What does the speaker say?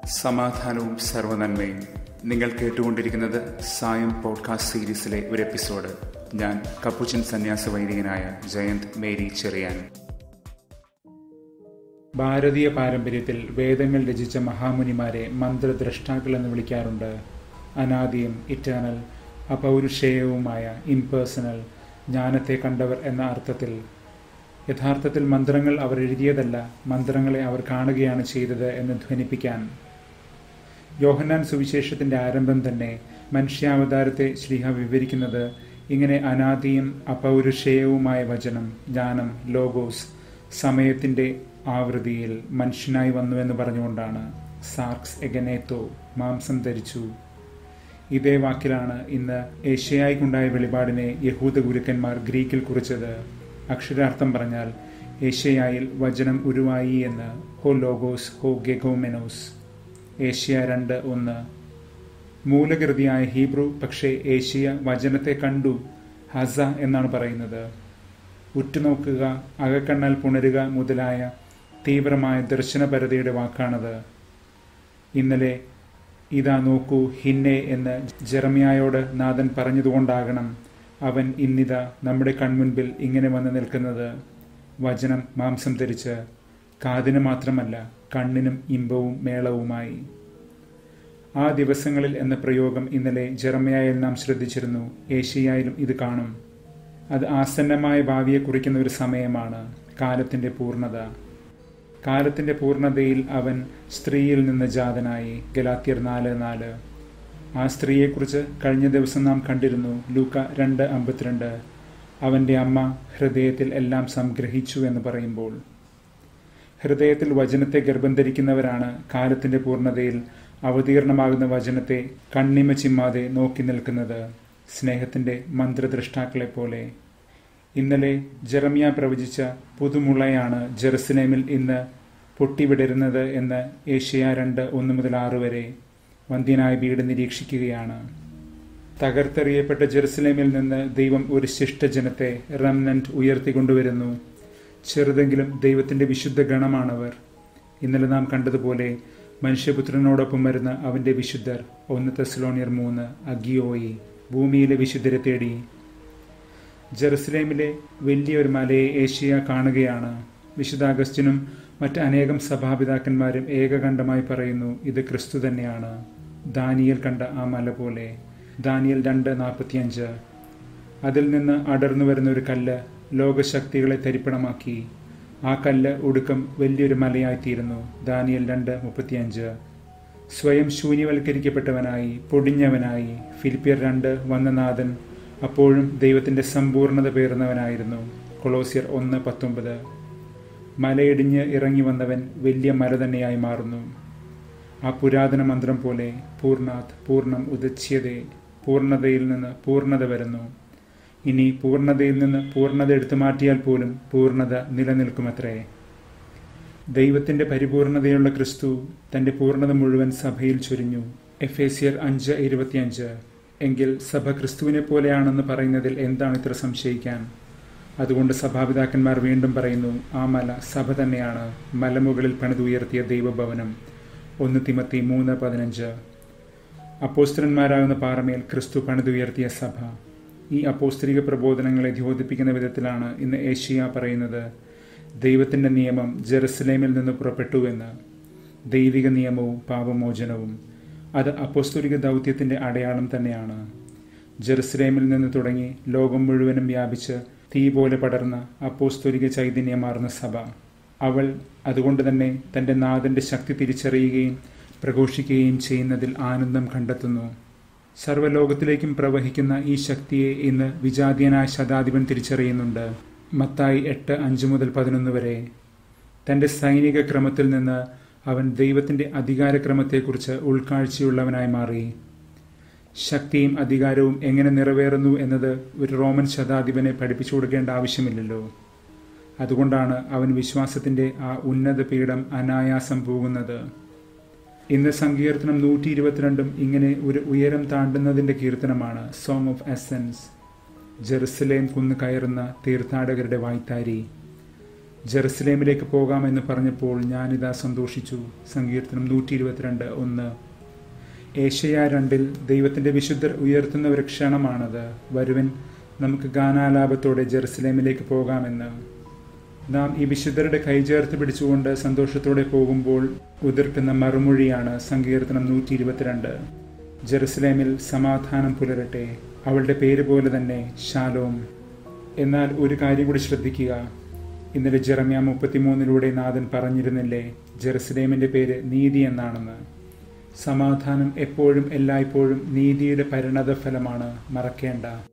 സമാധാനവും സർവനന്മയും നിങ്ങൾ കേട്ടുകൊണ്ടിരിക്കുന്നത് സായം പോഡ്കാസ്റ്റ് സീരീസിലെ ഒരു എപ്പിസോഡ് ഞാൻ കപ്പുച്ചൻ സന്യാസ വൈദികനായ ജയന്ത് മേരി ചെറിയാൻ ഭാരതീയ പാരമ്പര്യത്തിൽ വേദങ്ങൾ രചിച്ച മഹാമുനിമാരെ മന്ത്രദ്രഷ്ടാക്കൾ എന്ന് വിളിക്കാറുണ്ട് അനാദിയും ഇറ്റേണൽ അപൗരുഷേയവുമായ ഇംപേഴ്സണൽ ജ്ഞാനത്തെ കണ്ടവർ എന്ന അർത്ഥത്തിൽ യഥാർത്ഥത്തിൽ മന്ത്രങ്ങൾ അവർ എഴുതിയതല്ല മന്ത്രങ്ങളെ അവർ കാണുകയാണ് ചെയ്തത് എന്ന് ധ്വനിപ്പിക്കാൻ യോഹന്നാൻ സുവിശേഷത്തിന്റെ ആരംഭം തന്നെ മനുഷ്യാവതാരത്തെ ശ്രീഹ വിവരിക്കുന്നത് ഇങ്ങനെ അനാദിയും അപൗരുഷേയവുമായ വചനം ജ്ഞാനം ലോഗോസ് സമയത്തിന്റെ ആവൃത്തിയിൽ മനുഷ്യനായി വന്നു എന്ന് പറഞ്ഞുകൊണ്ടാണ് സാർക്സ് എഗനേത്തോ മാംസം ധരിച്ചു ഇതേ വാക്കിലാണ് ഇന്ന് ഏഷ്യയായിക്കുണ്ടായ വെളിപാടിനെ യഹൂദ ഗുരുക്കന്മാർ ഗ്രീക്കിൽ കുറിച്ചത് അക്ഷരാർത്ഥം പറഞ്ഞാൽ ഏഷ്യയായിൽ വചനം ഉരുവായി എന്ന് ഹോ ലോഗോസ് ഹോ ഗെഗോമെനോസ് ഏഷ്യ രണ്ട് ഒന്ന് മൂലകൃതിയായ ഹീബ്രു പക്ഷേ ഏഷ്യ വചനത്തെ കണ്ടു ഹസ എന്നാണ് പറയുന്നത് ഉറ്റുനോക്കുക അകക്കണ്ണാൽ പുണരുക മുതലായ തീവ്രമായ ദർശനപരതയുടെ വാക്കാണത് ഇന്നലെ ഇതാ നോക്കൂ ഹിന്നെ എന്ന് ജെറമിയായോട് നാഥൻ പറഞ്ഞതുകൊണ്ടാകണം അവൻ ഇന്നിതാ നമ്മുടെ കൺമുൻപിൽ ഇങ്ങനെ വന്ന് നിൽക്കുന്നത് വചനം മാംസം ധരിച്ച് കാതിന് മാത്രമല്ല കണ്ണിനും ഇമ്പവും മേളവുമായി ആ ദിവസങ്ങളിൽ എന്ന പ്രയോഗം ഇന്നലെ ജെറമയായിൽ നാം ശ്രദ്ധിച്ചിരുന്നു ഏഷ്യയായാലും ഇത് കാണും അത് ആസന്നമായ ഭാവിയെ കുറിക്കുന്ന ഒരു സമയമാണ് കാലത്തിന്റെ പൂർണ്ണത കാലത്തിന്റെ പൂർണ്ണതയിൽ അവൻ സ്ത്രീയിൽ നിന്ന് ജാതനായി ഗലാത്തിയർ നാല് നാല് ആ സ്ത്രീയെക്കുറിച്ച് കഴിഞ്ഞ ദിവസം നാം കണ്ടിരുന്നു ലൂക്ക രണ്ട് അമ്പത്തിരണ്ട് അവന്റെ അമ്മ ഹൃദയത്തിൽ എല്ലാം സംഗ്രഹിച്ചു എന്ന് പറയുമ്പോൾ ഹൃദയത്തിൽ വചനത്തെ ഗർഭം ധരിക്കുന്നവരാണ് കാലത്തിന്റെ പൂർണ്ണതയിൽ അവതീർണമാകുന്ന വചനത്തെ കണ്ണിമ ചിമ്മാതെ നോക്കി നിൽക്കുന്നത് സ്നേഹത്തിന്റെ മന്ത്രദ്രഷ്ടാക്കളെ പോലെ ഇന്നലെ ജെറമിയ പ്രവചിച്ച പുതുമുളയാണ് ജെറുസലേമിൽ ഇന്ന് പൊട്ടിവിടരുന്നത് എന്ന് ഏഷ്യ രണ്ട് ഒന്ന് മുതൽ ആറ് വരെ വന്ധ്യനായ വീട് നിരീക്ഷിക്കുകയാണ് തകർത്തെറിയപ്പെട്ട ജെറുസലേമിൽ നിന്ന് ദൈവം ഒരു ശിഷ്ടജനത്തെ റംനന്റ് ഉയർത്തിക്കൊണ്ടുവരുന്നു ചെറുതെങ്കിലും ദൈവത്തിന്റെ വിശുദ്ധ ഗണമാണവർ ഇന്നലെ നാം കണ്ടതുപോലെ മനുഷ്യപുത്രനോടൊപ്പം വരുന്ന അവന്റെ വിശുദ്ധർ ഒന്ന് തെസ്ലോണിയർ മൂന്ന് അഗിയോയി ഭൂമിയിലെ വിശുദ്ധരെ തേടി ജെറുസലേമിലെ വലിയൊരു മലയെ ഏഷ്യ കാണുകയാണ് വിശുദ്ധ അഗസ്റ്റിനും മറ്റ് അനേകം സഭാപിതാക്കന്മാരും ഏകകണ്ഠമായി പറയുന്നു ഇത് ക്രിസ്തു തന്നെയാണ് ദാനിയൽ കണ്ട ആ മല പോലെ ദാനിയൽ രണ്ട് നാൽപ്പത്തിയഞ്ച് അതിൽ നിന്ന് അടർന്നു വരുന്ന ഒരു കല്ല് ലോകശക്തികളെ തരിപ്പണമാക്കി ആ കല്ല് ഒടുക്കം വലിയൊരു മലയായിത്തീരുന്നു ദാനിയൽ രണ്ട് മുപ്പത്തിയഞ്ച് സ്വയം ശൂന്യവൽക്കരിക്കപ്പെട്ടവനായി പൊടിഞ്ഞവനായി ഫിലിപ്പിയർ രണ്ട് വന്നനാഥൻ അപ്പോഴും ദൈവത്തിന്റെ സമ്പൂർണത പേറുന്നവനായിരുന്നു കൊളോസിയർ ഒന്ന് പത്തൊമ്പത് മലയിടിഞ്ഞ് ഇറങ്ങി വന്നവൻ വലിയ മല തന്നെയായി മാറുന്നു ആ പുരാതന മന്ത്രം പോലെ പൂർണ്ണാത് പൂർണ്ണം ഉദച്യതേ പൂർണ്ണതയിൽ നിന്ന് പൂർണ്ണത വരുന്നു ഇനി പൂർണ്ണതയിൽ നിന്ന് പൂർണ്ണത എടുത്തു മാറ്റിയാൽ പോലും പൂർണ്ണത നിലനിൽക്കുമത്രേ ദൈവത്തിന്റെ പരിപൂർണതയുള്ള ക്രിസ്തു തന്റെ പൂർണ്ണത മുഴുവൻ സഭയിൽ ചൊരിഞ്ഞു എഫ് എസിയർ അഞ്ച് ഇരുപത്തിയഞ്ച് എങ്കിൽ സഭ ക്രിസ്തുവിനെ പോലെയാണെന്ന് പറയുന്നതിൽ എന്താണ് ഇത്ര സംശയിക്കാൻ അതുകൊണ്ട് സഭാപിതാക്കന്മാർ വീണ്ടും പറയുന്നു ആ മല സഭ തന്നെയാണ് മലമുകളിൽ പണിതുയർത്തിയ ദൈവഭവനം ഒന്ന് തിമത്തി മൂന്ന് പതിനഞ്ച് അപ്പോസ്തരന്മാരാകുന്ന പാറമേൽ ക്രിസ്തു പണിതുയർത്തിയ സഭ ഈ അപ്പോസ്തരിക പ്രബോധനങ്ങളെ ദ്യോതിപ്പിക്കുന്ന വിധത്തിലാണ് ഇന്ന് ഏഷ്യ പറയുന്നത് ദൈവത്തിന്റെ നിയമം ജെറുസലേമിൽ നിന്ന് പുറപ്പെട്ടുവെന്ന് ദൈവിക നിയമവും പാപമോചനവും അത് അപ്പോസ്തോലിക ദൗത്യത്തിന്റെ അടയാളം തന്നെയാണ് ജെറുസലേമിൽ നിന്ന് തുടങ്ങി ലോകം മുഴുവനും വ്യാപിച്ച് തീ പോലെ പടർന്ന അപ്പോസ്തോലിക ചൈതന്യമാർന്ന സഭ അവൾ അതുകൊണ്ട് തന്നെ തന്റെ നാഥന്റെ ശക്തി തിരിച്ചറിയുകയും പ്രഘോഷിക്കുകയും ചെയ്യുന്നതിൽ ആനന്ദം കണ്ടെത്തുന്നു സർവ്വലോകത്തിലേക്കും പ്രവഹിക്കുന്ന ഈ ശക്തിയെ ഇന്ന് വിജാതീയനായ ശതാധിപൻ തിരിച്ചറിയുന്നുണ്ട് മത്തായി എട്ട് അഞ്ച് മുതൽ പതിനൊന്ന് വരെ തന്റെ സൈനിക ക്രമത്തിൽ നിന്ന് അവൻ ദൈവത്തിന്റെ അധികാരക്രമത്തെക്കുറിച്ച് ഉൾക്കാഴ്ചയുള്ളവനായി മാറി ശക്തിയും അധികാരവും എങ്ങനെ നിറവേറുന്നു എന്നത് ഒരു റോമൻ ശതാധിപനെ പഠിപ്പിച്ചു കൊടുക്കേണ്ട ആവശ്യമില്ലല്ലോ അതുകൊണ്ടാണ് അവൻ വിശ്വാസത്തിന്റെ ആ ഉന്നത പീഠം അനായാസം പോകുന്നത് ഇന്ന് സങ്കീർത്തനം നൂറ്റി ഇരുപത്തിരണ്ടും ഇങ്ങനെ ഒരു ഉയരം താണ്ടുന്നതിന്റെ കീർത്തനമാണ് സോങ് ഓഫ് എസൻസ് ജെറുസലേം കുന്ന് കയറുന്ന തീർത്ഥാടകരുടെ വായ്ത്താരി ജെറുസലേമിലേക്ക് പോകാമെന്ന് പറഞ്ഞപ്പോൾ ഞാനിതാ സന്തോഷിച്ചു സങ്കീർത്തനം നൂറ്റി ഇരുപത്തിരണ്ട് ഒന്ന് ഏഷ്യ രണ്ടിൽ ദൈവത്തിന്റെ വിശുദ്ധർ ഉയർത്തുന്ന ഒരു ക്ഷണമാണത് വരുവൻ നമുക്ക് ഗാനാലാപത്തോടെ ജെറുസലേമിലേക്ക് പോകാമെന്ന് നാം ഈ വിശുദ്ധരുടെ കൈചേർത്ത് പിടിച്ചുകൊണ്ട് സന്തോഷത്തോടെ പോകുമ്പോൾ ഉതിർക്കുന്ന മറുമൊഴിയാണ് സങ്കീർത്തനം നൂറ്റി ഇരുപത്തിരണ്ട് ജെറുസലേമിൽ സമാധാനം പുലരട്ടെ അവളുടെ പേര് പോലെ തന്നെ ഷാലോം എന്നാൽ ഒരു കാര്യം കൂടി ശ്രദ്ധിക്കുക ഇന്നലെ ജെറമ്യ മുപ്പത്തിമൂന്നിലൂടെ നാഥൻ പറഞ്ഞിരുന്നില്ലേ ജെറുസലേമിന്റെ പേര് നീതി എന്നാണെന്ന് സമാധാനം എപ്പോഴും എല്ലായ്പ്പോഴും നീതിയുടെ പരിണത ഫലമാണ് മറക്കേണ്ട